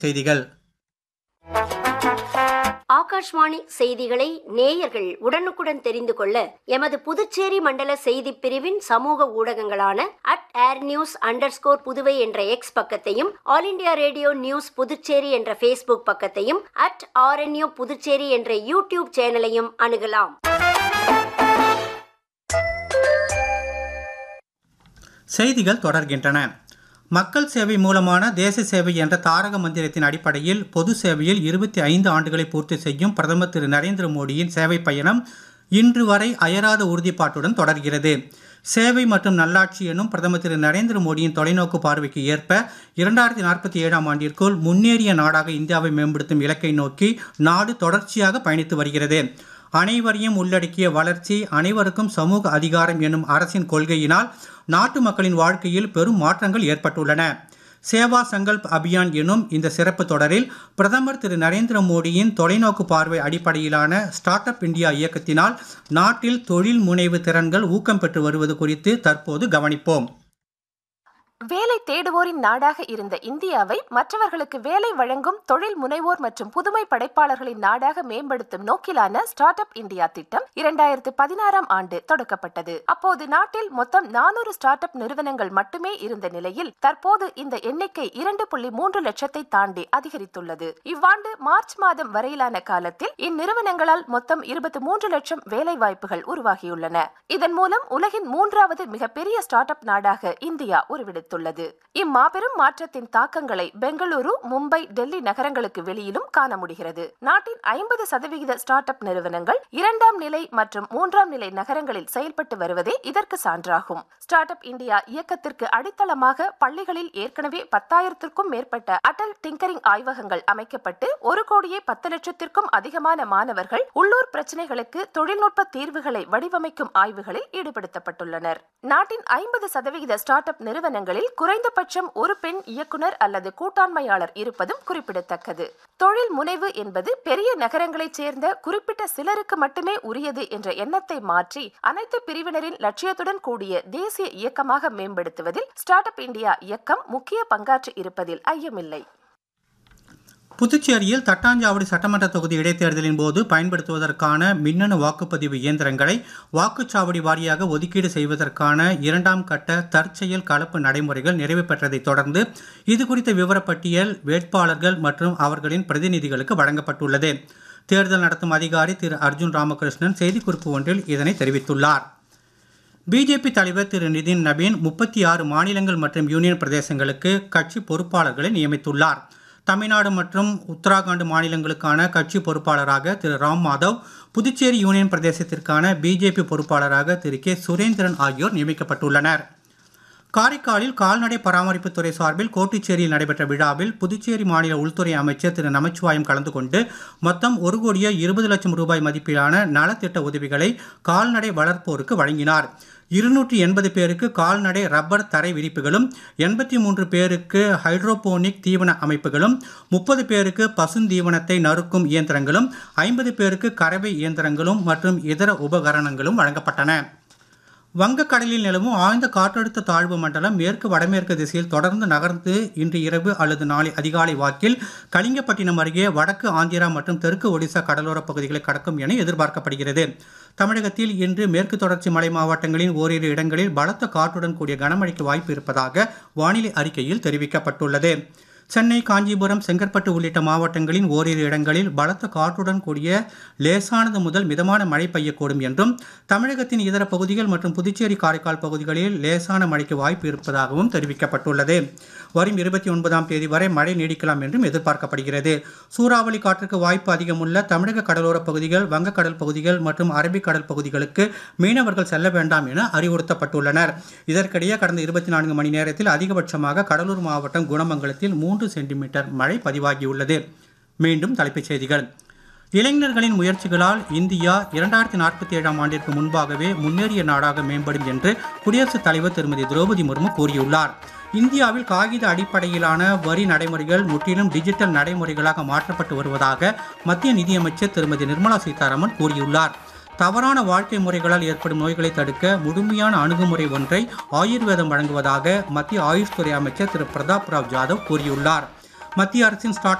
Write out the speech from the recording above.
செய்திகள் ஆகாஷ்வாணி செய்திகளை நேயர்கள் உடனுக்குடன் தெரிந்து கொள்ள எமது புதுச்சேரி மண்டல செய்திப் பிரிவின் சமூக ஊடகங்களான at air news under Puduvai என்ற எக்ஸ் பக்கத்தையும் all India radio news Puducherry என்ற ஃபேஸ்புக் பக்கத்தையும் அட் ஆர்என்யூ புதுச்சேரி என்ற யூடியூப் சேனலையும் அணுகலாம் செய்திகள் தொடர்கின்றன மக்கள் சேவை மூலமான தேச சேவை என்ற தாரக மந்திரத்தின் அடிப்படையில் பொது சேவையில் இருபத்தி ஐந்து ஆண்டுகளை பூர்த்தி செய்யும் பிரதமர் திரு நரேந்திர மோடியின் சேவை பயணம் இன்று வரை அயராத உறுதிப்பாட்டுடன் தொடர்கிறது சேவை மற்றும் நல்லாட்சி எனும் பிரதமர் திரு நரேந்திர மோடியின் தொலைநோக்கு பார்வைக்கு ஏற்ப இரண்டாயிரத்தி நாற்பத்தி ஏழாம் ஆண்டிற்குள் முன்னேறிய நாடாக இந்தியாவை மேம்படுத்தும் இலக்கை நோக்கி நாடு தொடர்ச்சியாக பயணித்து வருகிறது அனைவரையும் உள்ளடக்கிய வளர்ச்சி அனைவருக்கும் சமூக அதிகாரம் எனும் அரசின் கொள்கையினால் நாட்டு மக்களின் வாழ்க்கையில் பெரும் மாற்றங்கள் ஏற்பட்டுள்ளன சேவா சங்கல்ப் அபியான் எனும் இந்த சிறப்பு தொடரில் பிரதமர் திரு நரேந்திர மோடியின் தொலைநோக்கு பார்வை அடிப்படையிலான ஸ்டார்ட் அப் இந்தியா இயக்கத்தினால் நாட்டில் தொழில் முனைவு திறன்கள் ஊக்கம் பெற்று வருவது குறித்து தற்போது கவனிப்போம் வேலை தேடுவோரின் நாடாக இருந்த இந்தியாவை மற்றவர்களுக்கு வேலை வழங்கும் தொழில் முனைவோர் மற்றும் புதுமை படைப்பாளர்களின் நாடாக மேம்படுத்தும் நோக்கிலான ஸ்டார்ட் அப் இந்தியா திட்டம் இரண்டாயிரத்து பதினாறாம் ஆண்டு தொடக்கப்பட்டது அப்போது நாட்டில் மொத்தம் நானூறு ஸ்டார்ட் அப் நிறுவனங்கள் மட்டுமே இருந்த நிலையில் தற்போது இந்த எண்ணிக்கை இரண்டு புள்ளி மூன்று லட்சத்தை தாண்டி அதிகரித்துள்ளது இவ்வாண்டு மார்ச் மாதம் வரையிலான காலத்தில் இந்நிறுவனங்களால் மொத்தம் இருபத்தி மூன்று லட்சம் வேலை வாய்ப்புகள் உருவாகியுள்ளன இதன் மூலம் உலகின் மூன்றாவது மிகப்பெரிய ஸ்டார்ட் அப் நாடாக இந்தியா உருவெடுத்துள்ளது இம்மாபெரும் மாற்றத்தின் தாக்கங்களை பெங்களூரு மும்பை டெல்லி நகரங்களுக்கு வெளியிலும் காண முடிகிறது நாட்டின் ஐம்பது சதவிகித ஸ்டார்ட் அப் நிறுவனங்கள் இரண்டாம் நிலை மற்றும் மூன்றாம் நிலை நகரங்களில் செயல்பட்டு வருவதே இதற்கு சான்றாகும் ஸ்டார்ட் அப் இந்தியா இயக்கத்திற்கு அடித்தளமாக பள்ளிகளில் ஏற்கனவே பத்தாயிரத்திற்கும் மேற்பட்ட அடல் டிங்கரிங் ஆய்வகங்கள் அமைக்கப்பட்டு ஒரு கோடியே பத்து லட்சத்திற்கும் அதிகமான மாணவர்கள் உள்ளூர் பிரச்சனைகளுக்கு தொழில்நுட்ப தீர்வுகளை வடிவமைக்கும் ஆய்வுகளில் ஈடுபடுத்தப்பட்டுள்ளனர் நாட்டின் ஐம்பது சதவிகித ஸ்டார்ட் அப் நிறுவனங்களில் குறைந்தபட்சம் ஒரு பெண் இயக்குனர் அல்லது கூட்டாண்மையாளர் இருப்பதும் குறிப்பிடத்தக்கது தொழில் முனைவு என்பது பெரிய நகரங்களைச் சேர்ந்த குறிப்பிட்ட சிலருக்கு மட்டுமே உரியது என்ற எண்ணத்தை மாற்றி அனைத்து பிரிவினரின் லட்சியத்துடன் கூடிய தேசிய இயக்கமாக மேம்படுத்துவதில் ஸ்டார்ட் அப் இந்தியா இயக்கம் முக்கிய பங்காற்றி இருப்பதில் ஐயமில்லை புதுச்சேரியில் தட்டாஞ்சாவடி சட்டமன்ற தொகுதி இடைத்தேர்தலின் போது பயன்படுத்துவதற்கான மின்னணு வாக்குப்பதிவு இயந்திரங்களை வாக்குச்சாவடி வாரியாக ஒதுக்கீடு செய்வதற்கான இரண்டாம் கட்ட தற்செயல் கலப்பு நடைமுறைகள் நிறைவு பெற்றதைத் தொடர்ந்து இது குறித்த விவரப்பட்டியல் வேட்பாளர்கள் மற்றும் அவர்களின் பிரதிநிதிகளுக்கு வழங்கப்பட்டுள்ளது தேர்தல் நடத்தும் அதிகாரி திரு அர்ஜுன் ராமகிருஷ்ணன் செய்திக்குறிப்பு ஒன்றில் இதனை தெரிவித்துள்ளார் பிஜேபி தலைவர் திரு நிதின் நபீன் முப்பத்தி ஆறு மாநிலங்கள் மற்றும் யூனியன் பிரதேசங்களுக்கு கட்சி பொறுப்பாளர்களை நியமித்துள்ளார் தமிழ்நாடு மற்றும் உத்தராகண்ட் மாநிலங்களுக்கான கட்சி பொறுப்பாளராக திரு ராம் மாதவ் புதுச்சேரி யூனியன் பிரதேசத்திற்கான பிஜேபி பொறுப்பாளராக திரு கே சுரேந்திரன் ஆகியோர் நியமிக்கப்பட்டுள்ளனர் காரைக்காலில் கால்நடை பராமரிப்புத்துறை சார்பில் கோட்டுச்சேரியில் நடைபெற்ற விழாவில் புதுச்சேரி மாநில உள்துறை அமைச்சர் திரு நமச்சிவாயம் கலந்து கொண்டு மொத்தம் ஒரு கோடியே இருபது லட்சம் ரூபாய் மதிப்பிலான நலத்திட்ட உதவிகளை கால்நடை வளர்ப்போருக்கு வழங்கினார் இருநூற்றி எண்பது பேருக்கு கால்நடை ரப்பர் தரை விரிப்புகளும் எண்பத்தி மூன்று பேருக்கு ஹைட்ரோபோனிக் தீவன அமைப்புகளும் முப்பது பேருக்கு பசுந்தீவனத்தை நறுக்கும் இயந்திரங்களும் ஐம்பது பேருக்கு கறவை இயந்திரங்களும் மற்றும் இதர உபகரணங்களும் வழங்கப்பட்டன வங்கக்கடலில் நிலவும் ஆழ்ந்த காற்றழுத்த தாழ்வு மண்டலம் மேற்கு வடமேற்கு திசையில் தொடர்ந்து நகர்ந்து இன்று இரவு அல்லது நாளை அதிகாலை வாக்கில் கலிங்கப்பட்டினம் அருகே வடக்கு ஆந்திரா மற்றும் தெற்கு ஒடிசா கடலோரப் பகுதிகளை கடக்கும் என எதிர்பார்க்கப்படுகிறது தமிழகத்தில் இன்று மேற்கு தொடர்ச்சி மலை மாவட்டங்களின் ஓரிரு இடங்களில் பலத்த காற்றுடன் கூடிய கனமழைக்கு வாய்ப்பு இருப்பதாக வானிலை அறிக்கையில் தெரிவிக்கப்பட்டுள்ளது சென்னை காஞ்சிபுரம் செங்கற்பட்டு உள்ளிட்ட மாவட்டங்களின் ஓரிரு இடங்களில் பலத்த காற்றுடன் கூடிய லேசானது முதல் மிதமான மழை பெய்யக்கூடும் என்றும் தமிழகத்தின் இதர பகுதிகள் மற்றும் புதுச்சேரி காரைக்கால் பகுதிகளில் லேசான மழைக்கு வாய்ப்பு இருப்பதாகவும் தெரிவிக்கப்பட்டுள்ளது வரும் இருபத்தி ஒன்பதாம் தேதி வரை மழை நீடிக்கலாம் என்றும் எதிர்பார்க்கப்படுகிறது சூறாவளி காற்றுக்கு வாய்ப்பு அதிகமுள்ள தமிழக கடலோரப் பகுதிகள் வங்கக்கடல் பகுதிகள் மற்றும் அரபிக்கடல் பகுதிகளுக்கு மீனவர்கள் செல்ல வேண்டாம் என அறிவுறுத்தப்பட்டுள்ளனர் இதற்கிடையே கடந்த இருபத்தி நான்கு மணி நேரத்தில் அதிகபட்சமாக கடலூர் மாவட்டம் குணமங்கலத்தில் மூன்று சென்டிமீட்டர் மழை பதிவாகியுள்ளது மீண்டும் தலைப்புச் செய்திகள் இளைஞர்களின் முயற்சிகளால் இந்தியா இரண்டாயிரத்தி நாற்பத்தி ஏழாம் ஆண்டிற்கு முன்பாகவே முன்னேறிய நாடாக மேம்படும் என்று குடியரசுத் தலைவர் திருமதி திரௌபதி முர்மு கூறியுள்ளார் இந்தியாவில் காகித அடிப்படையிலான வரி நடைமுறைகள் முற்றிலும் டிஜிட்டல் நடைமுறைகளாக மாற்றப்பட்டு வருவதாக மத்திய நிதியமைச்சர் திருமதி நிர்மலா சீதாராமன் கூறியுள்ளார் தவறான வாழ்க்கை முறைகளால் ஏற்படும் நோய்களை தடுக்க முழுமையான அணுகுமுறை ஒன்றை ஆயுர்வேதம் வழங்குவதாக மத்திய ஆயுஷ் துறை அமைச்சர் திரு பிரதாப் ராவ் ஜாதவ் கூறியுள்ளார் மத்திய அரசின் ஸ்டார்ட்